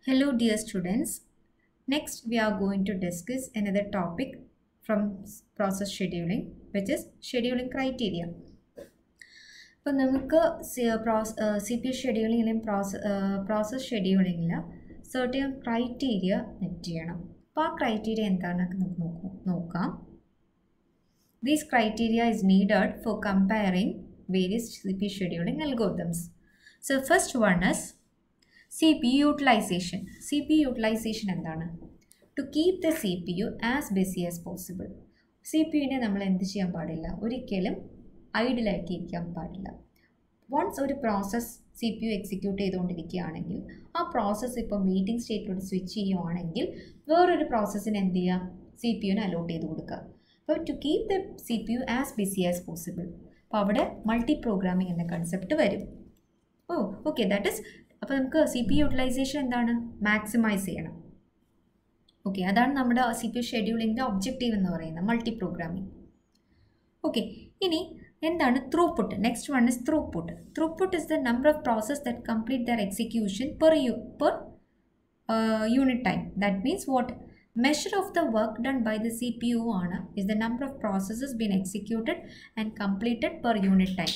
Hello, dear students. Next, we are going to discuss another topic from s- process scheduling, which is scheduling criteria. അപ്പോൾ നമുക്ക് C P ഷെഡ്യൂളിങ്ങിലും process ഷെഡ്യൂളിങ്ങിൽ certain criteria നെറ്റ് ചെയ്യണം അപ്പോൾ ആ ക്രൈറ്റീരിയ എന്താണെന്നൊക്കെ നമുക്ക് നോക്കൂ നോക്കാം these criteria is needed for comparing various C P scheduling algorithms so first one is C P utilization C P utilization എന്താണ് to keep the C P U as busy as possible C P യുവിനെ നമ്മൾ എന്ത് ചെയ്യാൻ പാടില്ല ഒരിക്കലും ഐഡിയലാക്കി ഇരിക്കാൻ പാടില്ല once ഒരു process C P U execute ചെയ്തുകൊണ്ടിരിക്കുകയാണെങ്കിൽ ആ പ്രോസസ്സ് ഇപ്പം വെയിറ്റിംഗ് സ്റ്റേറ്റിലോട്ട് സ്വിച്ച് ചെയ്യുവാണെങ്കിൽ വേറൊരു പ്രോസസ്സിന് എന്ത് ചെയ്യുക സി പി യുവിന് അലോട്ട് ചെയ്ത് കൊടുക്കുക അപ്പോൾ to keep the C P U as busy as possible അപ്പോൾ അവിടെ മൾട്ടി പ്രോഗ്രാമിംഗ് എന്ന കൺസെപ്റ്റ് വരും ഓ ഓക്കെ ദാറ്റ് ഇസ് അപ്പോൾ നമുക്ക് സി പി യൂട്ടിലൈസേഷൻ എന്താണ് മാക്സിമൈസ് ചെയ്യണം ഓക്കെ അതാണ് നമ്മുടെ സി പി ഷെഡ്യൂളിൻ്റെ ഒബ്ജക്റ്റീവ് എന്ന് പറയുന്നത് മൾട്ടി പ്രോഗ്രാമിംഗ് ഓക്കെ ഇനി എന്താണ് throughput next one is throughput throughput is the number of process that complete their execution per you per unit time that means what measure of the work done by the C P U ആണ് is the number of processes been executed and completed per unit time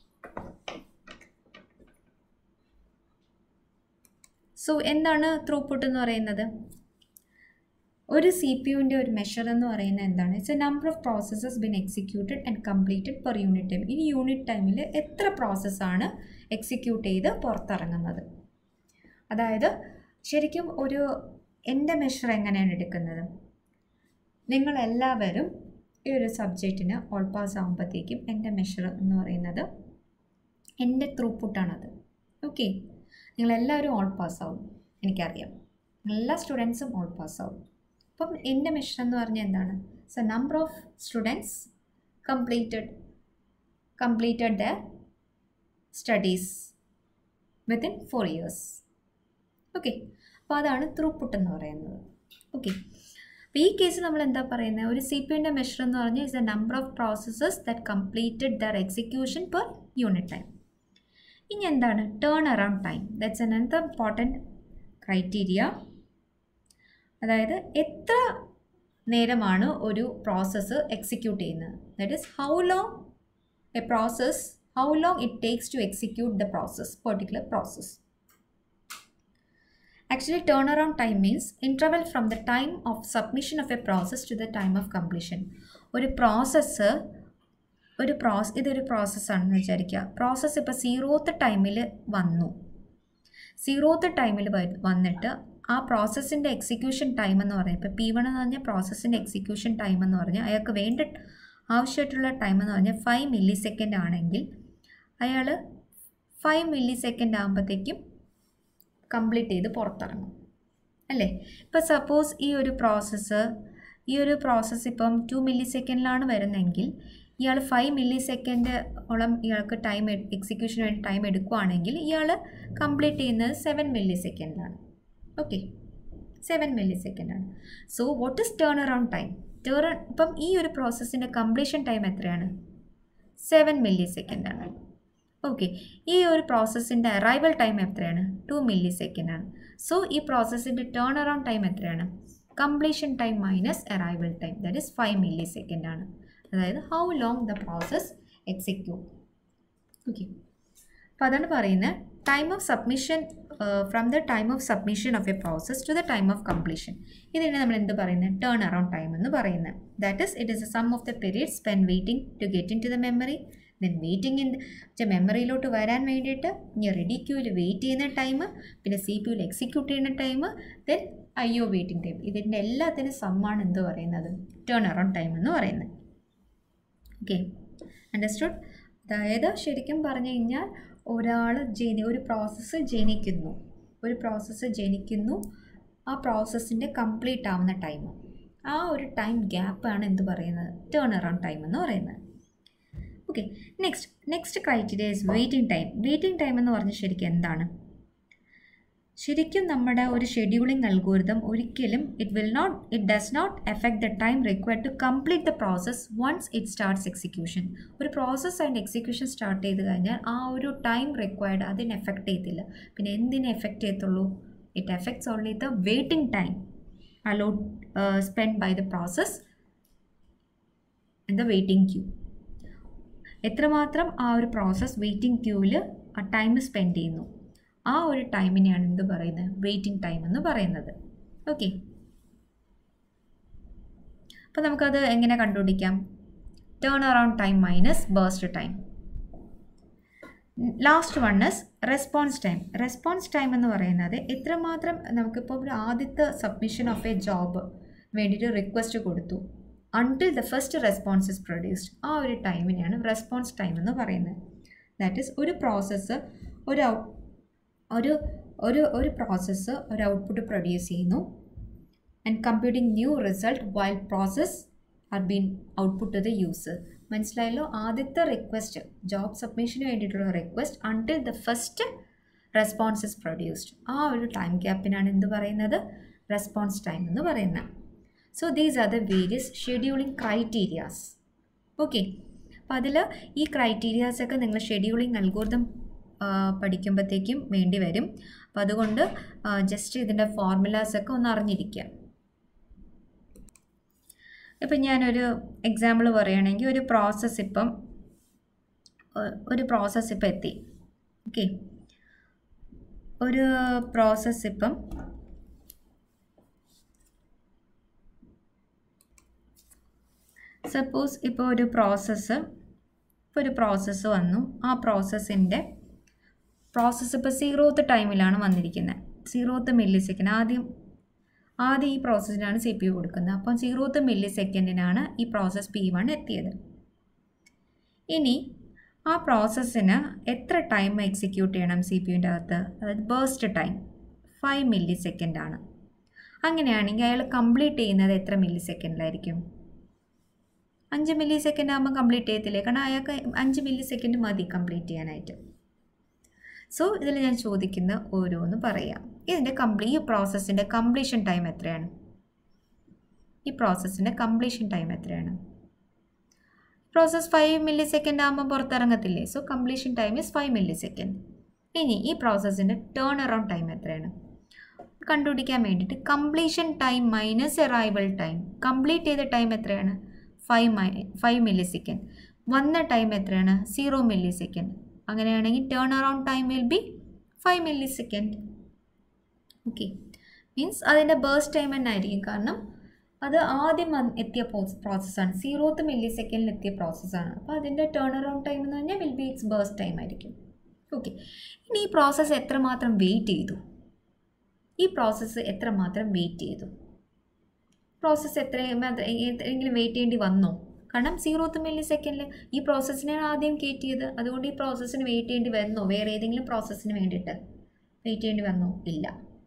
so എന്താണ് throughput എന്ന് പറയുന്നത് ഒരു C P യുവിൻ്റെ ഒരു measure എന്ന് പറയുന്നത് എന്താണ് it's a number of processes been executed and completed per unit time ഈ യൂണിറ്റ് ടൈമിൽ എത്ര പ്രോസസ്സാണ് എക്സിക്യൂട്ട് ചെയ്ത് പുറത്തിറങ്ങുന്നത് അതായത് ശരിക്കും ഒരു എൻ്റെ മെഷർ എങ്ങനെയാണ് എടുക്കുന്നത് നിങ്ങളെല്ലാവരും ഈ ഒരു സബ്ജക്റ്റിന് ഓൾ പാസ് ആകുമ്പോഴത്തേക്കും എൻ്റെ മെഷർ എന്ന് പറയുന്നത് എൻ്റെ ത്രൂപുട്ടാണത് ഓക്കെ നിങ്ങളെല്ലാവരും ഓൾ പാസ് ആവും എനിക്കറിയാം എല്ലാ സ്റ്റുഡൻസും ഓൾ പാസ് ആവും അപ്പം എൻ്റെ മിഷൻ എന്ന് പറഞ്ഞാൽ എന്താണ് so number of students completed completed the studies within four years okay അപ്പോൾ അതാണ് ത്രൂപുട്ട് എന്ന് പറയുന്നത് ഓക്കെ അപ്പോൾ ഈ കേസിൽ നമ്മൾ എന്താ പറയുന്നത് ഒരു സി പി യുൻ്റെ മെഷർ എന്ന് പറഞ്ഞാൽ is the number of processes that completed their execution per unit time ഇനി എന്താണ് turn around time that's another important criteria അതായത് എത്ര നേരമാണ് ഒരു പ്രോസസ്സ് എക്സിക്യൂട്ട് ചെയ്യുന്നത് that is how long a process how long it takes to execute the process particular process actually turn around time means interval from the time of submission of a process to the time of completion ഒരു process ഒരു പ്രോസ് ഇതൊരു പ്രോസസ്സാണെന്ന് വിചാരിക്കുക process ഇപ്പോൾ zeroth ടൈമിൽ വന്നു zeroth ടൈമിൽ വന്നിട്ട് ആ പ്രോസസ്സിൻ്റെ എക്സിക്യൂഷൻ ടൈം എന്ന് പറഞ്ഞാൽ ഇപ്പോൾ പി വൺ എന്ന് പറഞ്ഞാൽ പ്രോസസ്സിൻ്റെ എക്സിക്യൂഷൻ ടൈം എന്ന് പറഞ്ഞാൽ അയാൾക്ക് വേണ്ട ആവശ്യമായിട്ടുള്ള ടൈം എന്ന് പറഞ്ഞാൽ ഫൈവ് മില്ലി സെക്കൻഡ് ആണെങ്കിൽ അയാൾ ഫൈവ് മില്ലി സെക്കൻഡ് ആകുമ്പോഴത്തേക്കും കംപ്ലീറ്റ് ചെയ്ത് പുറത്തിറങ്ങും അല്ലേ ഇപ്പോൾ സപ്പോസ് ഈ ഒരു പ്രോസസ്സ് ഈ ഒരു പ്രോസസ്സ് ഇപ്പം ടു മില്ലി സെക്കൻഡിലാണ് വരുന്നതെങ്കിൽ ഇയാൾ ഫൈവ് മില്ലി സെക്കൻഡ് ഓളം ഇയാൾക്ക് ടൈം എക്സിക്യൂഷന് വേണ്ടി ടൈം എടുക്കുകയാണെങ്കിൽ ഇയാൾ കംപ്ലീറ്റ് ചെയ്യുന്നത് സെവൻ മില്ലി സെക്കൻഡിലാണ് ഓക്കെ സെവൻ മില്ലി സെക്കൻഡാണ് so what is turn around time turn ഇപ്പം ഈ ഒരു പ്രോസസ്സിൻ്റെ കംപ്ലീഷൻ ടൈം എത്രയാണ് സെവൻ മില്ലി സെക്കൻഡാണ് ഓക്കെ ഈ ഒരു പ്രോസസ്സിൻ്റെ അറൈവൽ ടൈം എത്രയാണ് ടു മില്ലി സെക്കൻഡാണ് സോ ഈ പ്രോസസ്സിൻ്റെ ടേൺ അറൗണ്ട് ടൈം എത്രയാണ് completion time minus arrival time that is five milli സെക്കൻഡാണ് അതായത് how long the process execute okay അപ്പോൾ അതാണ് പറയുന്നത് time of submission from the time of submission of a process to the time of completion ഇതിനെ നമ്മൾ എന്ത് പറയുന്നത് turn around time എന്ന് പറയുന്നത് that is it is a sum of the period spend waiting to get in to the memory then waiting in മെമ്മറിയിലോട്ട് വരാൻ വേണ്ടിയിട്ട് ഇനി റെഡി ക്യൂവിൽ വെയിറ്റ് ചെയ്യുന്ന ടൈം പിന്നെ സി പി യുവിൽ എക്സിക്യൂട്ട് ചെയ്യുന്ന time then I O waiting time ഇതിൻ്റെ എല്ലാത്തിനും സമ്മാണ് എന്ത് പറയുന്നത് ടേൺ അറൗണ്ട് ടൈം എന്ന് പറയുന്നത് ഓക്കെ അണ്ടർസ്റ്റുഡ് അതായത് ശരിക്കും പറഞ്ഞു കഴിഞ്ഞാൽ ഒരാൾ ജനി ഒരു പ്രോസസ്സ് ജനിക്കുന്നു ഒരു പ്രോസസ്സ് ജനിക്കുന്നു ആ പ്രോസസ്സിൻ്റെ കംപ്ലീറ്റ് ആവുന്ന ടൈം ആ ഒരു ടൈം ഗ്യാപ്പാണ് എന്ത് പറയുന്നത് ടേൺ അറൗണ്ട് ടൈം എന്ന് പറയുന്നത് okay next next criteria is waiting time waiting time എന്ന് പറഞ്ഞാൽ ശരിക്കും എന്താണ് ശരിക്കും നമ്മുടെ ഒരു ഷെഡ്യൂളിംഗ് അൽഗോരിതം ഒരിക്കലും it will not it does not affect the time required to complete the process once it starts execution ഒരു പ്രോസസ്സ് അതിൻ്റെ എക്സിക്യൂഷൻ സ്റ്റാർട്ട് ചെയ്ത് കഴിഞ്ഞാൽ ആ ഒരു ടൈം റിക്വയർഡ് അതിനെ എഫക്റ്റ് ചെയ്യത്തില്ല പിന്നെ എന്തിനെ എഫക്റ്റ് ചെയ്യത്തുള്ളൂ it affects only the waiting time allowed uh, spent by the process in the waiting queue എത്രമാത്രം ആ ഒരു പ്രോസസ്സ് വെയിറ്റിംഗ് ക്യൂവിൽ ആ ടൈം സ്പെൻഡ് ചെയ്യുന്നു ആ ഒരു ടൈമിനെയാണ് എന്ത് പറയുന്നത് വെയിറ്റിംഗ് ടൈം എന്ന് പറയുന്നത് ഓക്കെ അപ്പോൾ നമുക്കത് എങ്ങനെ കണ്ടുപിടിക്കാം turn around time minus burst time last one is response time response time എന്ന് പറയുന്നത് എത്രമാത്രം നമുക്കിപ്പോൾ ഒരു ആദ്യത്തെ സബ്മിഷൻ ഓഫ് എ ജോബ് വേണ്ടിയിട്ട് റിക്വസ്റ്റ് കൊടുത്തു until the first response is produced ആ ഒരു ടൈമിനെയാണ് റെസ്പോൺസ് ടൈം എന്ന് പറയുന്നത് ദാറ്റ് ഈസ് ഒരു പ്രോസസ്സ് ഒരു ഔ ഒരു ഒരു ഒരു പ്രോസസ്സ് ഒരു ഔട്ട്പുട്ട് പ്രൊഡ്യൂസ് ചെയ്യുന്നു and computing new result while process are been output to the user മനസ്സിലായല്ലോ ആദ്യത്തെ റിക്വസ്റ്റ് ജോബ് സബ്മിഷന് വേണ്ടിയിട്ടുള്ള request until the first response is produced ആ ഒരു ടൈം ഗ്യാപ്പിനാണ് എന്ത് പറയുന്നത് റെസ്പോൺസ് ടൈം എന്ന് പറയുന്നത് so these are the various scheduling criterias okay അപ്പോൾ അതിൽ ഈ ക്രൈറ്റീരിയാസൊക്കെ നിങ്ങൾ ഷെഡ്യൂളിംഗ് അൽഗോരിതം പഠിക്കുമ്പോഴത്തേക്കും വേണ്ടി വരും അപ്പോൾ അതുകൊണ്ട് ജസ്റ്റ് ഇതിൻ്റെ ഫോർമുലാസൊക്കെ ഒന്ന് അറിഞ്ഞിരിക്കുക ഇപ്പം ഞാനൊരു എക്സാമ്പിൾ പറയുകയാണെങ്കിൽ ഒരു പ്രോസസ്സ് ഇപ്പം ഒരു പ്രോസസ്സ് ഇപ്പം എത്തി ഓക്കെ ഒരു പ്രോസസ്സ് ഇപ്പം സപ്പോസ് ഇപ്പോൾ ഒരു പ്രോസസ്സ് ഇപ്പോൾ ഒരു പ്രോസസ്സ് വന്നു ആ പ്രോസസ്സിൻ്റെ പ്രോസസ്സ് ഇപ്പോൾ സീറോത്ത് ടൈമിലാണ് വന്നിരിക്കുന്നത് സീറോത്ത് മില്ലി സെക്കൻഡ് ആദ്യം ആദ്യം ഈ പ്രോസസ്സിനാണ് സി പി യു കൊടുക്കുന്നത് അപ്പം സീറോത്ത് മില്ലി സെക്കൻഡിനാണ് ഈ പ്രോസസ്സ് പി വൺ എത്തിയത് ഇനി ആ പ്രോസസ്സിന് എത്ര ടൈം എക്സിക്യൂട്ട് ചെയ്യണം സി പി യുവിൻ്റെ അകത്ത് അതായത് burst time five milli millisecond അങ്ങനെയാണെങ്കിൽ അയാൾ കംപ്ലീറ്റ് ചെയ്യുന്നത് എത്ര മില്ലി സെക്കൻഡിലായിരിക്കും അഞ്ച് മില്ലി സെക്കൻഡ് ആകുമ്പോൾ കംപ്ലീറ്റ് ചെയ്യത്തില്ലേ കാരണം അയാൾക്ക് അഞ്ച് മില്ലി സെക്കൻഡ് മതി കംപ്ലീറ്റ് ചെയ്യാനായിട്ട് സോ ഇതിൽ ഞാൻ ചോദിക്കുന്ന ഓരോന്ന് പറയാം ഇതിൻ്റെ കംപ്ലീ ഈ പ്രോസസ്സിൻ്റെ കംപ്ലീഷൻ ടൈം എത്രയാണ് ഈ പ്രോസസ്സിൻ്റെ കംപ്ലീഷൻ ടൈം എത്രയാണ് പ്രോസസ്സ് ഫൈവ് മില്ലി സെക്കൻഡ് ആകുമ്പോൾ പുറത്തിറങ്ങത്തില്ലേ so completion time is five millisecond ഇനി ഈ പ്രോസസ്സിൻ്റെ ടേൺ അറൗണ്ട് ടൈം എത്രയാണ് കണ്ടുപിടിക്കാൻ വേണ്ടിയിട്ട് completion time minus arrival time complete ചെയ്ത ടൈം എത്രയാണ് five my five millisecond വന്ന ടൈം എത്രയാണ് സീറോ മില്ലി സെക്കൻഡ് അങ്ങനെയാണെങ്കിൽ turn around time will be five millisecond okay means അതിൻ്റെ ബേസ്റ്റ് ടൈം തന്നെ ആയിരിക്കും കാരണം അത് ആദ്യം വന്ന് എത്തിയ പ്രോസസ്സാണ് സീറോത്ത് മില്ലി സെക്കൻഡിൽ എത്തിയ പ്രോസസ്സാണ് അപ്പോൾ അതിൻ്റെ ടേൺ അറൗണ്ട് ടൈം എന്ന് പറഞ്ഞാൽ will be it's burst time ആയിരിക്കും ഓക്കെ ഇനി ഈ പ്രോസസ്സ് എത്രമാത്രം വെയിറ്റ് ചെയ്തു ഈ പ്രോസസ്സ് എത്രമാത്രം വെയിറ്റ് ചെയ്തു പ്രോസസ്സ് എത്രയും എത്രയെങ്കിലും വെയിറ്റ് ചെയ്യേണ്ടി വന്നോ കാരണം സീറോത്ത് മില്ലി സെക്കൻഡിൽ ഈ പ്രോസസ്സിനാണ് ആദ്യം കയറ്റിയത് അതുകൊണ്ട് ഈ പ്രോസസ്സിന് വെയിറ്റ് ചെയ്യേണ്ടി വന്നോ വേറെ ഏതെങ്കിലും പ്രോസസ്സിന് വേണ്ടിയിട്ട് വെയിറ്റ് ചെയ്യേണ്ടി വന്നോ ഇല്ല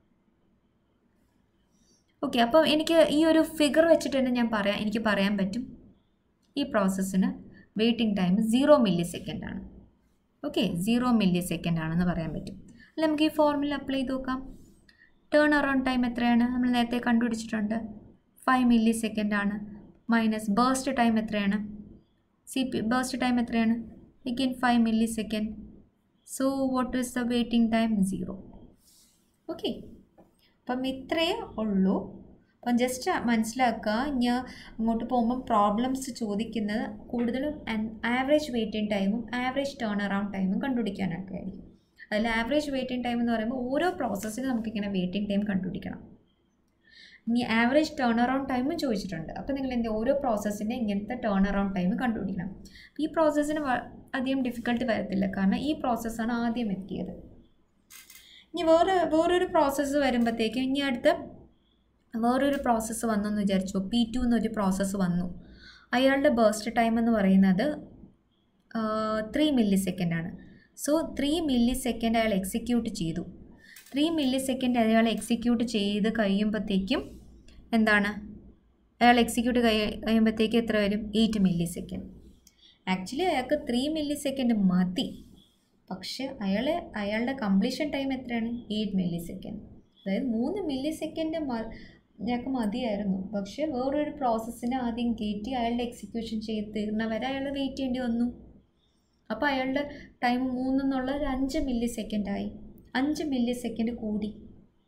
ഓക്കെ അപ്പോൾ എനിക്ക് ഈ ഒരു ഫിഗർ വെച്ചിട്ട് തന്നെ ഞാൻ പറയാം എനിക്ക് പറയാൻ പറ്റും ഈ പ്രോസസ്സിന് waiting time zero millisecond ആണ് ഓക്കെ സീറോ മില്ലി സെക്കൻഡ് ആണെന്ന് പറയാൻ പറ്റും അല്ല നമുക്ക് ഈ ഫോർമുല അപ്ലൈ ചെയ്ത് നോക്കാം ടേൺ അറൗണ്ട് ടൈം എത്രയാണ് നമ്മൾ നേരത്തെ കണ്ടുപിടിച്ചിട്ടുണ്ട് ഫൈവ് മില്ലി സെക്കൻഡ് ആണ് മൈനസ് ബേസ്റ്റ് ടൈം എത്രയാണ് സി പി ബേസ്റ്റ് ടൈം എത്രയാണ് again five millisecond so what is the waiting time zero okay അപ്പം ഇത്രയേ ഉള്ളൂ അപ്പം ജസ്റ്റ് മനസ്സിലാക്കുക ഞാൻ അങ്ങോട്ട് പോകുമ്പം പ്രോബ്ലംസ് ചോദിക്കുന്നത് കൂടുതലും ആവറേജ് വെയിറ്റിംഗ് ടൈമും ആവറേജ് ടേൺ അറൗണ്ട് ടൈമും കണ്ടുപിടിക്കാനൊക്കെ ആയിരിക്കും അതിൽ ആവറേജ് വെയിറ്റിംഗ് ടൈം എന്ന് പറയുമ്പോൾ ഓരോ പ്രോസസ്സിനും നമുക്കിങ്ങനെ വെയിറ്റിംഗ് ടൈം കണ്ടുപിടിക്കണം ഇനി ആവറേജ് ടേൺ അറൗണ്ട് ടൈമും ചോദിച്ചിട്ടുണ്ട് അപ്പോൾ നിങ്ങൾ എൻ്റെ ഓരോ പ്രോസസ്സിൻ്റെ ഇങ്ങനത്തെ ടേൺ അറൗണ്ട് ടൈം കണ്ടുപിടിക്കണം ഈ പ്രോസസ്സിന് അധികം ഡിഫിക്കൽട്ട് വരത്തില്ല കാരണം ഈ പ്രോസസ്സാണ് ആദ്യം എത്തിയത് ഇനി വേറെ വേറൊരു പ്രോസസ്സ് വരുമ്പോഴത്തേക്കും ഇനി അടുത്ത വേറൊരു പ്രോസസ്സ് വന്നെന്ന് വിചാരിച്ചു പി ടു എന്നൊരു പ്രോസസ്സ് വന്നു അയാളുടെ ബേസ്റ്റ് ടൈം എന്ന് പറയുന്നത് ത്രീ മില്ലി സെക്കൻഡാണ് സോ ത്രീ മില്ലി സെക്കൻഡ് അയാൾ എക്സിക്യൂട്ട് ചെയ്തു ത്രീ മില്ലി സെക്കൻഡ് അയാൾ എക്സിക്യൂട്ട് ചെയ്ത് കഴിയുമ്പോഴത്തേക്കും എന്താണ് അയാൾ എക്സിക്യൂട്ട് കഴി കഴിയുമ്പോഴത്തേക്കും എത്ര വരും എയ്റ്റ് മില്ലി സെക്കൻഡ് ആക്ച്വലി അയാൾക്ക് ത്രീ മില്ലി സെക്കൻഡ് മതി പക്ഷെ അയാൾ അയാളുടെ കംപ്ലീഷൻ ടൈം എത്രയാണ് എയ്റ്റ് മില്ലി സെക്കൻഡ് അതായത് മൂന്ന് മില്ലി സെക്കൻഡ് ഞങ്ങൾക്ക് മതിയായിരുന്നു പക്ഷേ വേറൊരു പ്രോസസ്സിനെ ആദ്യം കയറ്റി അയാളുടെ എക്സിക്യൂഷൻ ചെയ്ത് തീർന്നവരെ അയാൾ വെയിറ്റ് ചെയ്യേണ്ടി വന്നു അപ്പോൾ അയാളുടെ ടൈം മൂന്നെന്നുള്ള ഒരു അഞ്ച് മില്ലി സെക്കൻഡായി അഞ്ച് മില്ലി സെക്കൻഡ് കൂടി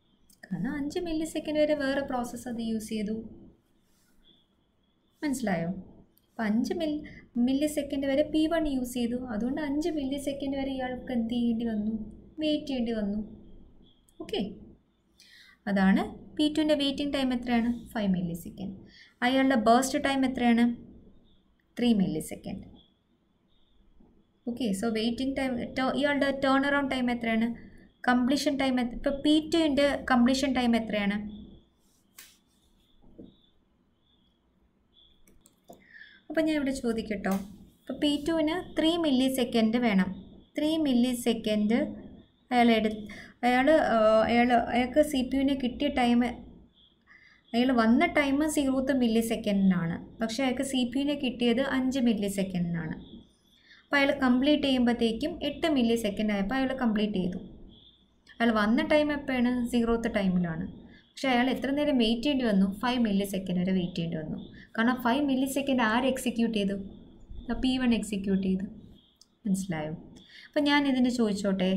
കാരണം അഞ്ച് മില്ലി സെക്കൻഡ് വരെ വേറെ പ്രോസസ്സ് അത് യൂസ് ചെയ്തു മനസ്സിലായോ അപ്പം അഞ്ച് മിൽ മില്ലി സെക്കൻഡ് വരെ പി വൺ യൂസ് ചെയ്തു അതുകൊണ്ട് അഞ്ച് മില്ലി സെക്കൻഡ് വരെ ഇയാൾക്ക് എന്ത് ചെയ്യേണ്ടി വന്നു വെയിറ്റ് ചെയ്യേണ്ടി വന്നു ഓക്കെ അതാണ് പി ടുവിൻ്റെ വെയിറ്റിംഗ് ടൈം എത്രയാണ് ഫൈവ് മില്ലി സെക്കൻഡ് അയാളുടെ ബേസ്റ്റ് ടൈം എത്രയാണ് three millisecond okay so waiting time ഇയാളുടെ ടേൺ അറൗണ്ട് ടൈം എത്രയാണ് കംപ്ലീഷൻ ടൈം ഇപ്പോൾ പി ടുവിൻ്റെ കംപ്ലീഷൻ ടൈം എത്രയാണ് അപ്പോൾ ഞാൻ ഇവിടെ ചോദിക്കട്ടോ ഇപ്പോൾ പി ടുവിന് ത്രീ മില്ലി സെക്കൻഡ് വേണം ത്രീ മില്ലി സെക്കൻഡ് അയാൾ എടു അയാൾ അയാൾ അയാൾക്ക് സി പി യുവിന് കിട്ടിയ ടൈം അയാൾ വന്ന ടൈം സീറോത്ത് മില്ലി സെക്കൻഡിനാണ് പക്ഷേ അയാൾക്ക് സി പി യുവിന് കിട്ടിയത് അഞ്ച് മില്ലി സെക്കൻഡിനാണ് അപ്പോൾ അയാൾ കംപ്ലീറ്റ് ചെയ്യുമ്പോഴത്തേക്കും എട്ട് മില്ലി സെക്കൻഡ് ആയപ്പോൾ അയാൾ കംപ്ലീറ്റ് ചെയ്തു അയാൾ വന്ന ടൈം എപ്പോഴാണ് സീറോത്ത് ടൈമിലാണ് പക്ഷേ അയാൾ എത്ര നേരം വെയിറ്റ് ചെയ്യേണ്ടി വന്നു ഫൈവ് മില്ലി സെക്കൻഡ് വരെ വെയിറ്റ് ചെയ്യേണ്ടി വന്നു കാരണം ഫൈവ് മില്ലി സെക്കൻഡ് ആര് എക്സിക്യൂട്ട് ചെയ്തു പി വൺ എക്സിക്യൂട്ട് ചെയ്തു മനസ്സിലായോ അപ്പം ഞാൻ ഇതിന് ചോദിച്ചോട്ടെ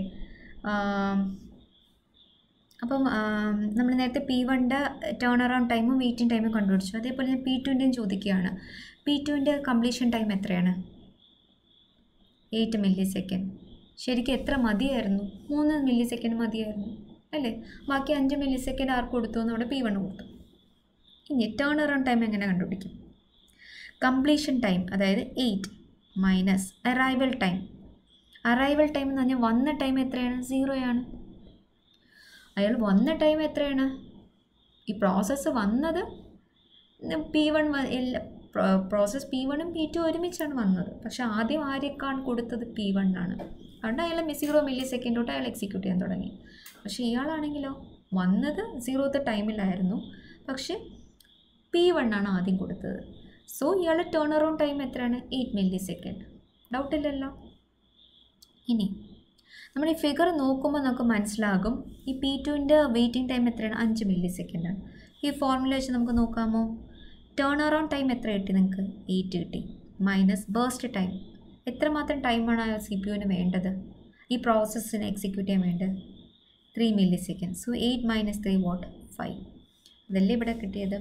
അപ്പം നമ്മൾ നേരത്തെ പി വണ്ണിൻ്റെ ടേൺ അറൗണ്ട് ടൈമും വെയിറ്റിംഗ് ടൈമും കണ്ടുപിടിച്ചു അതേപോലെ ഞാൻ പി ടുവിൻ്റെയും ചോദിക്കുകയാണ് പി ടുവിൻ്റെ കംപ്ലീഷൻ ടൈം എത്രയാണ് എയ്റ്റ് മില്ലി സെക്കൻഡ് ശരിക്കും എത്ര മതിയായിരുന്നു മൂന്ന് മില്ലി സെക്കൻഡ് മതിയായിരുന്നു അല്ലേ ബാക്കി അഞ്ച് മില്ലി സെക്കൻഡ് ആർക്ക് കൊടുത്തു എന്ന് അവിടെ പി വൺ കൊടുത്തു ഇനി ടേൺ അറൗണ്ട് ടൈം എങ്ങനെ കണ്ടുപിടിക്കും കംപ്ലീഷൻ ടൈം അതായത് eight minus arrival time arrival time എന്ന് പറഞ്ഞാൽ വന്ന ടൈം എത്രയാണ് സീറോയാണ് അയാൾ വന്ന ടൈം എത്രയാണ് ഈ പ്രോസസ്സ് വന്നത് പി വൺ പ്രോസസ്സ് പി വണ്ണും പി ടു ഒരുമിച്ചാണ് വന്നത് പക്ഷെ ആദ്യം ആരേക്കാണ് കൊടുത്തത് പി വണ്ണാണ് അതുകൊണ്ട് അയാൾ സീറോ മില്ലി സെക്കൻഡ് തൊട്ട് അയാൾ എക്സിക്യൂട്ട് ചെയ്യാൻ തുടങ്ങി പക്ഷേ ഇയാളാണെങ്കിലോ വന്നത് സീറോത്തെ ടൈമിലായിരുന്നു പക്ഷെ പി വണ്ണാണ് ആദ്യം കൊടുത്തത് സോ ഇയാൾ ടേൺ അറൗണ്ട് ടൈം എത്രയാണ് എയ്റ്റ് മില്ലി സെക്കൻഡ് ഡൗട്ടില്ലല്ലോ ഇനി നമ്മൾ ഈ ഫിഗർ നോക്കുമ്പോൾ നമുക്ക് മനസ്സിലാകും ഈ പി ടുവിൻ്റെ വെയിറ്റിംഗ് ടൈം എത്രയാണ് അഞ്ച് മില്ലി സെക്കൻഡാണ് ഈ ഫോർമുല വെച്ച് നമുക്ക് നോക്കാമോ ടേൺ അറൗണ്ട് ടൈം എത്ര കിട്ടി നിങ്ങൾക്ക് എയ്റ്റ് കിട്ടി മൈനസ് ബേസ്റ്റ് ടൈം എത്രമാത്രം ടൈമാണ് ആ സി പി യുവിന് വേണ്ടത് ഈ പ്രോസസ്സിന് എക്സിക്യൂട്ട് ചെയ്യാൻ വേണ്ടത് three millisecond so eight minus three what five അതല്ലേ ഇവിടെ കിട്ടിയത്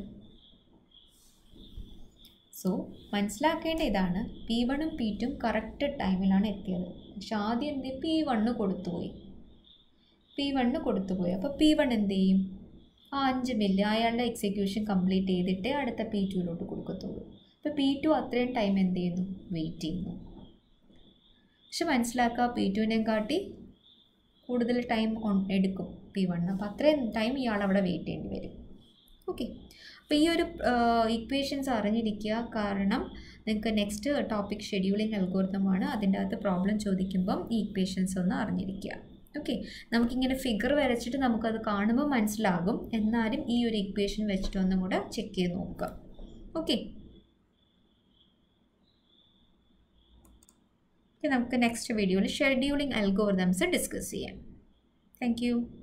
സോ മനസ്സിലാക്കേണ്ട ഇതാണ് പി വണ്ണും പി ടും കറക്റ്റ് ടൈമിലാണ് എത്തിയത് പക്ഷെ ആദ്യം എന്ത് പി വണ്ണ് കൊടുത്തുപോയി പി വണ്ണ് കൊടുത്തുപോയി അപ്പോൾ പി വൺ എന്ത് ചെയ്യും ആ അഞ്ച് മില്ല് അയാളുടെ എക്സിക്യൂഷൻ കംപ്ലീറ്റ് ചെയ്തിട്ടേ അടുത്ത പി ടുവിലോട്ട് കൊടുക്കത്തുള്ളൂ അപ്പോൾ പി ടു അത്രയും ടൈം എന്ത് ചെയ്യുന്നു വെയിറ്റ് ചെയ്യുന്നു പക്ഷെ മനസ്സിലാക്കുക പി ടുവിനെയും കാട്ടി കൂടുതൽ ടൈം എടുക്കും പി വണ്ണ് അപ്പോൾ അത്രയും ടൈം ഇയാൾ അവിടെ വെയിറ്റ് ചെയ്യേണ്ടി വരും ഓക്കെ അപ്പോൾ ഈ ഒരു ഇക്വേഷൻസ് അറിഞ്ഞിരിക്കുക കാരണം നിങ്ങൾക്ക് നെക്സ്റ്റ് ടോപ്പിക് ഷെഡ്യൂളിംഗ് അൽഗോരിതമാണ് അതിൻ്റെ അകത്ത് പ്രോബ്ലം ചോദിക്കുമ്പം ഈ ഇക്വേഷൻസ് ഒന്ന് അറിഞ്ഞിരിക്കുക ഓക്കെ നമുക്കിങ്ങനെ ഫിഗർ വരച്ചിട്ട് നമുക്കത് കാണുമ്പോൾ മനസ്സിലാകും എന്നാലും ഈ ഒരു ഇക്വേഷൻ വെച്ചിട്ട് ഒന്നും കൂടെ ചെക്ക് ചെയ്ത് നോക്കുക ഓക്കെ നമുക്ക് നെക്സ്റ്റ് വീഡിയോയിൽ ഷെഡ്യൂളിംഗ് അൽഗോരിതംസ് ഡിസ്കസ് ചെയ്യാം താങ്ക്